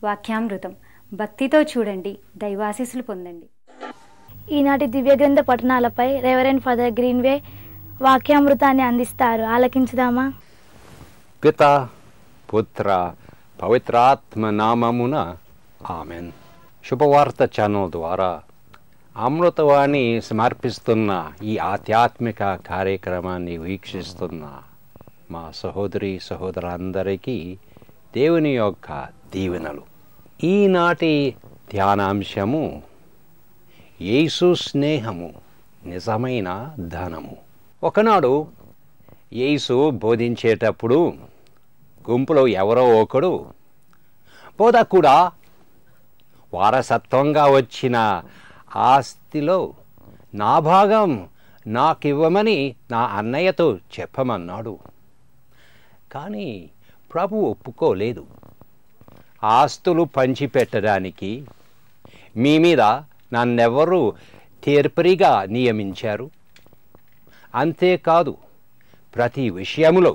వాక్యామృతం భక్తితో చూడండి దైవాశీస్సులు పొందండి ఈనాటి దివ్య గ్రంథ పఠనాలపై రెవరెండ్ ఫాదర్ గ్రీన్వే వాక్యామృతాన్ని అందిస్తారు ఆలకించుదామా పిత పుత్ర పవిత్రాత్మ నామమున ఆమెన్ శుభవార్త ఛానల్ ద్వారా అమృతవాణి సమర్పిస్తున్న ఈ ఆధ్యాత్మిక కార్యక్రమాన్ని వీక్షిస్తున్న మా సహోదరి సహోదరులందరికీ దేవుని యొక్క దీవెనలు ఈనాటి ధ్యానాంశము యేసు స్నేహము నిజమైన ధనము ఒకనాడు యేసు బోధించేటప్పుడు గుంపులో ఎవరో ఒకడు బోధకుడా వారసత్వంగా వచ్చిన ఆస్తిలో నా భాగం నాకివ్వమని నా అన్నయ్యతో చెప్పమన్నాడు కానీ ప్రభు ఒప్పుకోలేదు ఆస్తులు పంచిపెట్టడానికి మీ మీద నన్నెవరు తీర్పరిగా నియమించారు అంతేకాదు ప్రతి విషయములో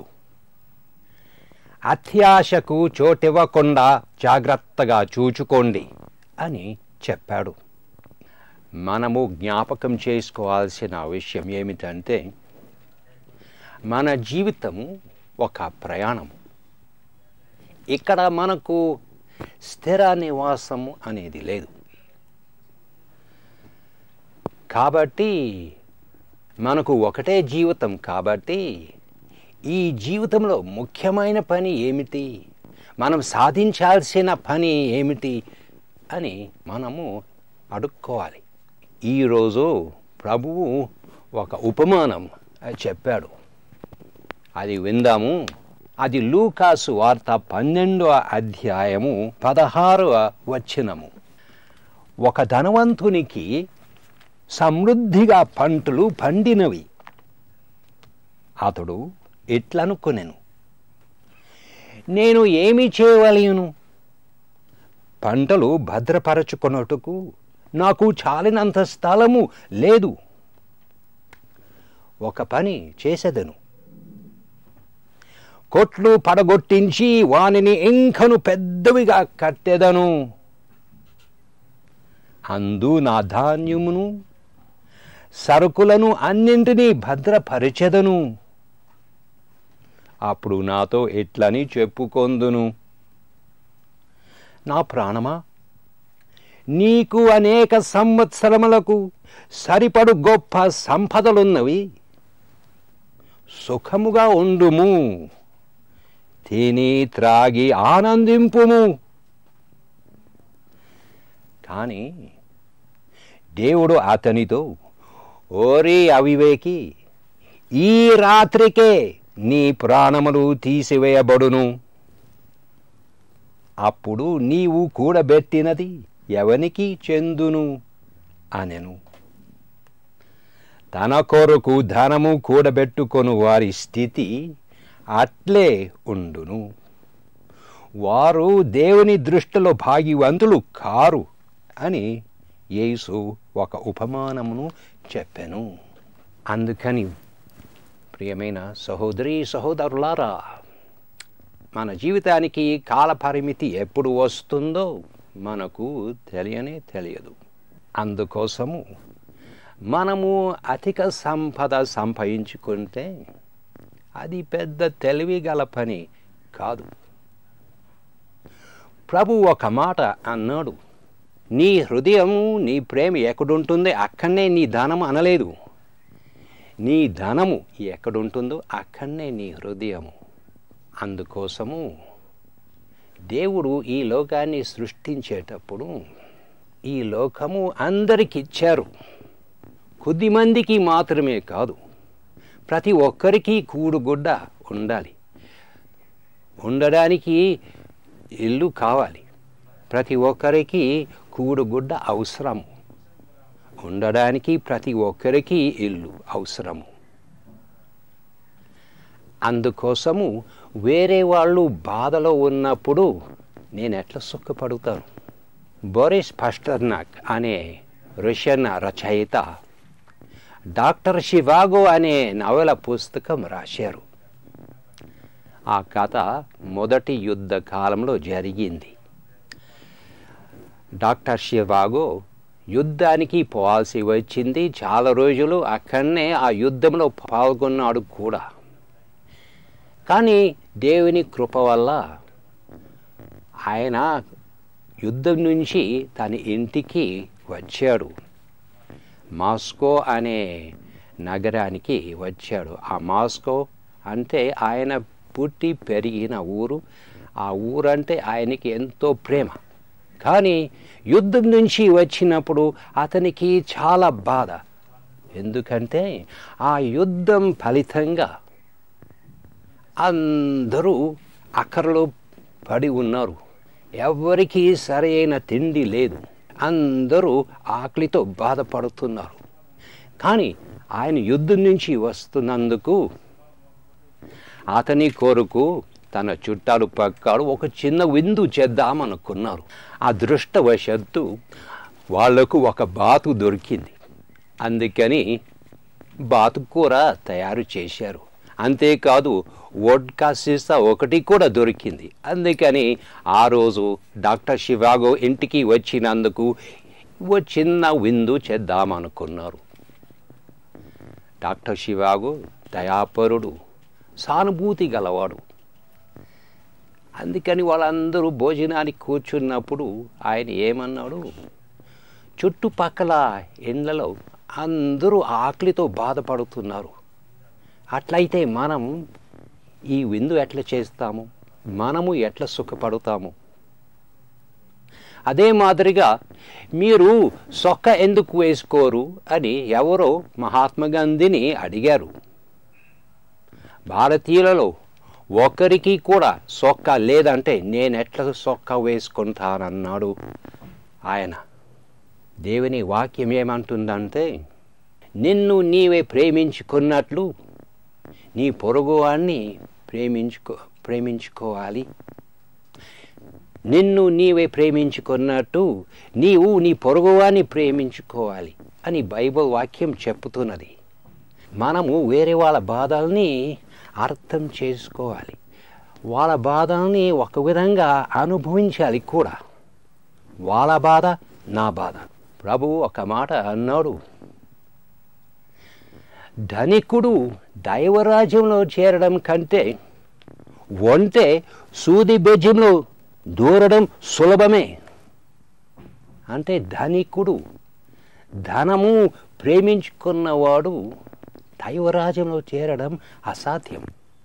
అత్యాశకు చోటివ్వకుండా జాగ్రత్తగా చూచుకోండి అని చెప్పాడు మనము జ్ఞాపకం చేసుకోవాల్సిన విషయం ఏమిటంటే మన జీవితము ఒక ప్రయాణం ఇక్కడ మనకు స్థిర నివాసము అనేది లేదు కాబట్టి మనకు ఒకటే జీవితం కాబట్టి ఈ జీవితంలో ముఖ్యమైన పని ఏమిటి మనం సాధించాల్సిన పని ఏమిటి అని మనము అడుక్కోవాలి ఈరోజు ప్రభువు ఒక ఉపమానం చెప్పాడు అది విందాము అది లూకాసు వార్త పన్నెండవ అధ్యాయము పదహారవ వచనము ఒక ధనవంతునికి సమృద్ధిగా పంటలు పండినవి అతడు ఎట్లనుకొనెను నేను ఏమి చేయవలయను పంటలు భద్రపరచుకొనుటకు నాకు చాలినంత స్థలము లేదు ఒక పని చేసేదను కొట్లు పడగొట్టించి వానిని ఇంకను పెద్దవిగా కట్టెదను అందు నా ధాన్యమును సరుకులను అన్నింటినీ భద్రపరిచెదను అప్పుడు నాతో ఎట్లని చెప్పుకొందును నా ప్రాణమా నీకు అనేక సంవత్సరములకు సరిపడు గొప్ప సంపదలున్నవి సుఖముగా ఉండుము తిని త్రాగి ఆనందింపుము కానీ దేవుడు అతనితో ఓరి అవివేకి ఈ రాత్రికే నీ ప్రాణములు తీసివేయబడును అప్పుడు నీవు కూడబెట్టినది ఎవనికి చెందును అనెను తన కొరకు ధనము కూడబెట్టుకొను వారి స్థితి అట్లే ఉండును వారు దేవుని దృష్టిలో భాగ్యవంతులు కారు అని యేసు ఒక ఉపమానమును చెప్పెను అందుకని ప్రియమైన సహోదరి సహోదరులారా మన జీవితానికి కాలపరిమితి ఎప్పుడు వస్తుందో మనకు తెలియనే తెలియదు అందుకోసము మనము అధిక సంపద సంపాదించుకుంటే అది పెద్ద తెలివి గల పని కాదు ప్రభు ఒక మాట అన్నాడు నీ హృదయం నీ ప్రేమ ఎక్కడుంటుంది అక్కడనే నీ ధనము అనలేదు నీ ధనము ఎక్కడుంటుందో అక్కడనే నీ హృదయము అందుకోసము దేవుడు ఈ లోకాన్ని సృష్టించేటప్పుడు ఈ లోకము అందరికిచ్చారు కొద్దిమందికి మాత్రమే కాదు ప్రతి ఒక్కరికి కూడుగుడ్డ ఉండాలి ఉండడానికి ఇల్లు కావాలి ప్రతి ఒక్కరికి కూడుగుడ్డ అవసరము ఉండడానికి ప్రతి ఒక్కరికి ఇల్లు అవసరము అందుకోసము వేరే వాళ్ళు బాధలో ఉన్నప్పుడు నేను ఎట్లా సుఖపడుతాను బోరిస్ పస్టర్నాక్ అనే రష్యన్ రచయిత డాక్టర్ షివాగో అనే నవల పుస్తకం రాశారు ఆ కథ మొదటి యుద్ధ కాలంలో జరిగింది డాక్టర్ శివాగో యుద్ధానికి పోవాల్సి వచ్చింది చాలా రోజులు అక్కడనే ఆ యుద్ధంలో పాల్గొన్నాడు కూడా కానీ దేవుని కృప వల్ల ఆయన యుద్ధం నుంచి తన ఇంటికి వచ్చాడు మాస్కో అనే నగరానికి వచ్చాడు ఆ మాస్కో అంటే ఆయన పుట్టి పెరిగిన ఊరు ఆ ఊరంటే ఆయనకి ఎంతో ప్రేమ కానీ యుద్ధం నుంచి వచ్చినప్పుడు అతనికి చాలా బాధ ఎందుకంటే ఆ యుద్ధం ఫలితంగా అందరూ అక్కరలో పడి ఉన్నారు ఎవరికీ సరైన తిండి లేదు అందరూ ఆకలితో బాధపడుతున్నారు కానీ ఆయన యుద్ధం నుంచి వస్తున్నందుకు అతని కొరకు తన చుట్టాలు పక్కాడు ఒక చిన్న విందు చేద్దామనుకున్నారు అదృష్టవశత్తు వాళ్లకు ఒక బాతు దొరికింది అందుకని బాతు కూర తయారు చేశారు అంతేకాదు వోడ్కా సీసా ఒకటి కూడా దొరికింది అందుకని ఆ రోజు డాక్టర్ శివాగో ఇంటికి వచ్చినందుకు ఓ చిన్న విందు చేద్దామనుకున్నారు డాక్టర్ శివాగో దయాపరుడు సానుభూతి గలవాడు అందుకని వాళ్ళందరూ భోజనానికి కూర్చున్నప్పుడు ఆయన ఏమన్నాడు చుట్టుపక్కల ఇండ్లలో అందరూ ఆకలితో బాధపడుతున్నారు అట్లయితే మనం ఈ విందు ఎట్లా చేస్తాము మనము ఎట్లా సుఖపడతాము అదే మాదిరిగా మీరు సొక్క ఎందుకు వేసుకోరు అని ఎవరో మహాత్మా గాంధీని అడిగారు భారతీయులలో ఒకరికి కూడా సొక్క లేదంటే నేను ఎట్లా సొక్క వేసుకుంటానన్నాడు ఆయన దేవుని వాక్యం ఏమంటుందంటే నిన్ను నీవే ప్రేమించుకున్నట్లు నీ పొరుగువాన్ని ప్రేమించుకో ప్రేమించుకోవాలి నిన్ను నీవే ప్రేమించుకున్నట్టు నీవు నీ పొరుగువాన్ని ప్రేమించుకోవాలి అని బైబిల్ వాక్యం చెప్పుతున్నది మనము వేరే వాళ్ళ బాధల్ని అర్థం చేసుకోవాలి వాళ్ళ బాధల్ని ఒక విధంగా అనుభవించాలి కూడా వాళ్ళ బాధ నా బాధ ప్రభు ఒక మాట అన్నాడు ధనికుడు దైవరాజ్యంలో చేరడం కంటే ఒంటే సూది బెజ్యంలో దూరడం సులభమే అంటే ధనికుడు ధనము ప్రేమించుకున్నవాడు దైవరాజ్యంలో చేరడం అసాధ్యం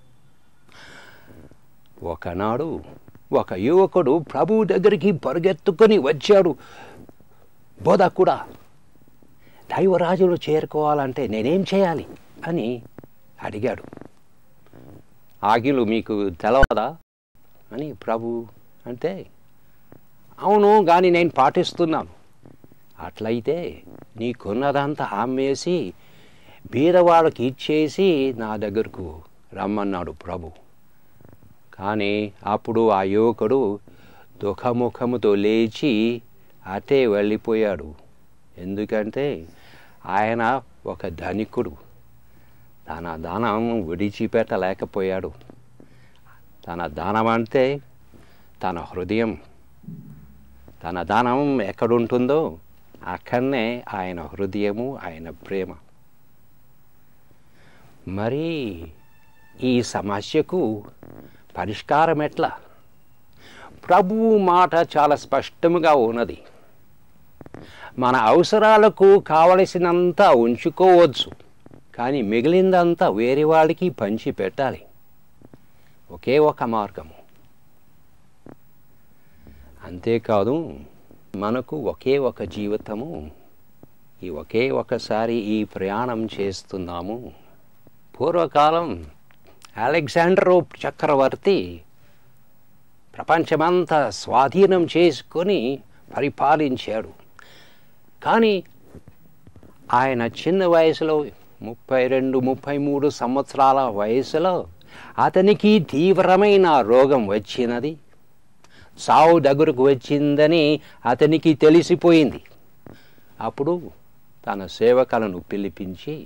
ఒకనాడు ఒక యువకుడు ప్రభువు దగ్గరికి పరిగెత్తుకొని వచ్చాడు బోధకుడా దైవరాజులు చేరుకోవాలంటే నేనేం చేయాలి అని అడిగాడు ఆగిలు మీకు తెలవదా అని ప్రభు అంటే అవును కానీ నేను పాటిస్తున్నాను అట్లయితే నీకున్నదంతా అమ్మేసి బీదవాళ్ళకి ఇచ్చేసి నా దగ్గరకు రమ్మన్నాడు ప్రభు కానీ అప్పుడు ఆ యువకుడు దుఃఖముఖముతో లేచి అటే వెళ్ళిపోయాడు ఎందుకంటే ఆయన ఒక ధనికుడు తన ధనం విడిచిపెట్టలేకపోయాడు తన ధనం అంటే తన హృదయం తన ధనం ఎక్కడుంటుందో అక్కడనే ఆయన హృదయము ఆయన ప్రేమ మరి ఈ సమస్యకు పరిష్కారం ఎట్లా ప్రభువు మాట చాలా స్పష్టంగా ఉన్నది మన అవసరాలకు కావలసినంత ఉంచుకోవచ్చు కానీ మిగిలిందంతా వేరే వాళ్ళకి పంచి పెట్టాలి ఒకే ఒక మార్గము అంతేకాదు మనకు ఒకే ఒక జీవితము ఈ ఒకే ఒకసారి ఈ ప్రయాణం చేస్తున్నాము పూర్వకాలం అలెగ్జాండరో చక్రవర్తి ప్రపంచమంతా స్వాధీనం చేసుకొని పరిపాలించాడు కానీ ఆయన చిన్న వయసులో ముప్పై రెండు ముప్పై మూడు సంవత్సరాల వయసులో అతనికి తీవ్రమైన రోగం వచ్చినది సావు దగ్గరకు వచ్చిందని అతనికి తెలిసిపోయింది అప్పుడు తన సేవకులను పిలిపించి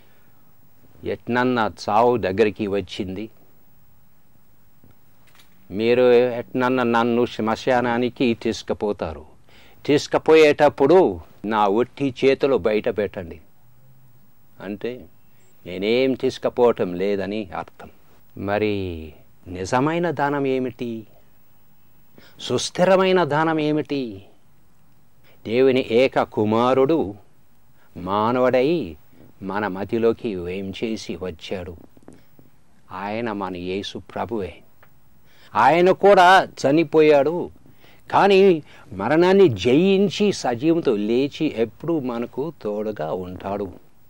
ఎట్నన్నా చావు దగ్గరికి వచ్చింది మీరు నన్ను నన్ను శ్మశానానికి తీసుకుపోతారు తీసుకుపోయేటప్పుడు నా ఒట్టి చేతులు బయట పెట్టండి అంటే నేనేం తీసుకుపోవటం లేదని అర్థం మరి నిజమైన దానం ఏమిటి సుస్థిరమైన దానం ఏమిటి దేవుని ఏక కుమారుడు మానవుడై మన మతిలోకి ఏం చేసి వచ్చాడు ఆయన మన యేసు ప్రభువే ఆయన కూడా చనిపోయాడు కానీ మరణాన్ని జయించి సజీవంతో లేచి ఎప్పుడు మనకు తోడుగా ఉంటాడు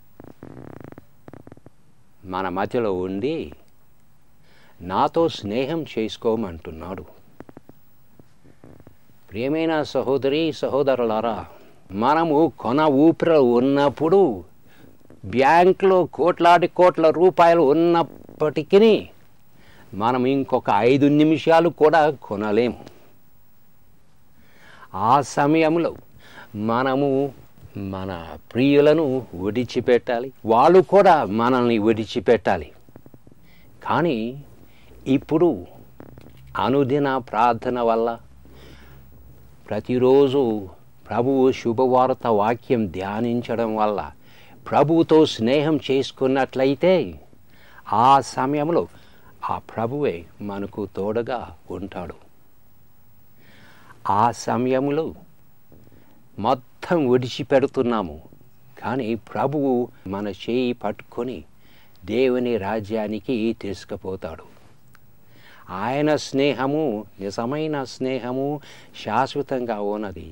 మన మధ్యలో ఉండి నాతో స్నేహం చేసుకోమంటున్నాడు ప్రియమైన సహోదరి సహోదరులారా మనము కొన ఊపిరి ఉన్నప్పుడు బ్యాంకులో కోట్లాది కోట్ల రూపాయలు ఉన్నప్పటికీ మనం ఇంకొక ఐదు నిమిషాలు కూడా కొనలేము ఆ సమయంలో మనము మన ప్రియులను విడిచిపెట్టాలి వాళ్ళు కూడా మనల్ని విడిచిపెట్టాలి కానీ ఇప్పుడు అనుదిన ప్రార్థన వల్ల ప్రతిరోజు ప్రభువు శుభవార్త వాక్యం ధ్యానించడం వల్ల ప్రభువుతో స్నేహం చేసుకున్నట్లయితే ఆ సమయంలో ఆ ప్రభువే మనకు తోడుగా ఉంటాడు ఆ సమయంలో మొత్తం విడిచిపెడుతున్నాము కానీ ప్రభువు మన చేయి పట్టుకొని దేవుని రాజ్యానికి తీసుకుపోతాడు ఆయన స్నేహము నిజమైన స్నేహము శాశ్వతంగా ఉన్నది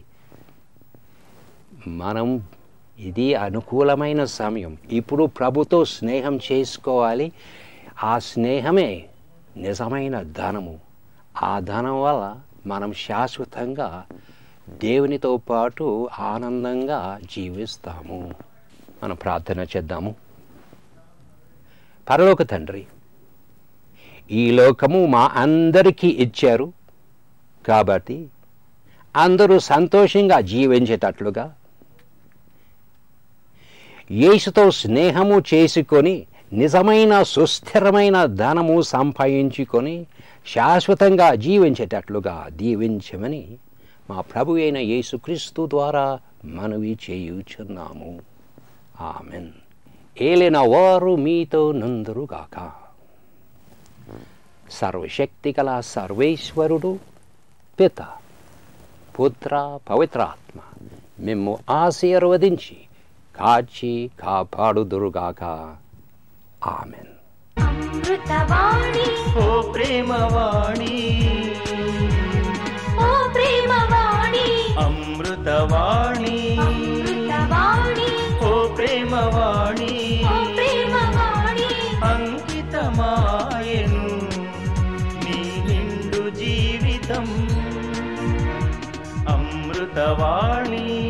మనం ఇది అనుకూలమైన సమయం ఇప్పుడు ప్రభుతో స్నేహం చేసుకోవాలి ఆ స్నేహమే నిజమైన ధనము ఆ ధనం వల్ల మనం శాశ్వతంగా దేవునితో పాటు ఆనందంగా జీవిస్తాము మనం ప్రార్థన చేద్దాము పరలోక తండ్రి ఈ లోకము మా అందరికీ ఇచ్చారు కాబట్టి అందరూ సంతోషంగా జీవించేటట్లుగా యేసుతో స్నేహము చేసుకొని నిజమైన సుస్థిరమైన ధనము సంపాదించుకొని శాశ్వతంగా జీవించేటట్లుగా దీవించమని మా ప్రభు అయిన యేసుక్రీస్తు ద్వారా మనవి చేయుచున్నాము ఆమెన్ ఏలిన వారు మీతో నందరుగాక సర్వశక్తి గల సర్వేశ్వరుడు పిత పుత్ర పవిత్రాత్మ మిమ్ము ఆశీర్వదించి కాచి కాపాడుదురుగాక ఆమెన్ అమృతవాణి ఓ ప్రేమవాణి ఓ ప్రేమవాణి అమృతవాణి అమృతవాణి ఓ ప్రేమవాణి ఓ ప్రేమవాణి అంకితమాయను నీ నిండు జీవితం అమృతవాణి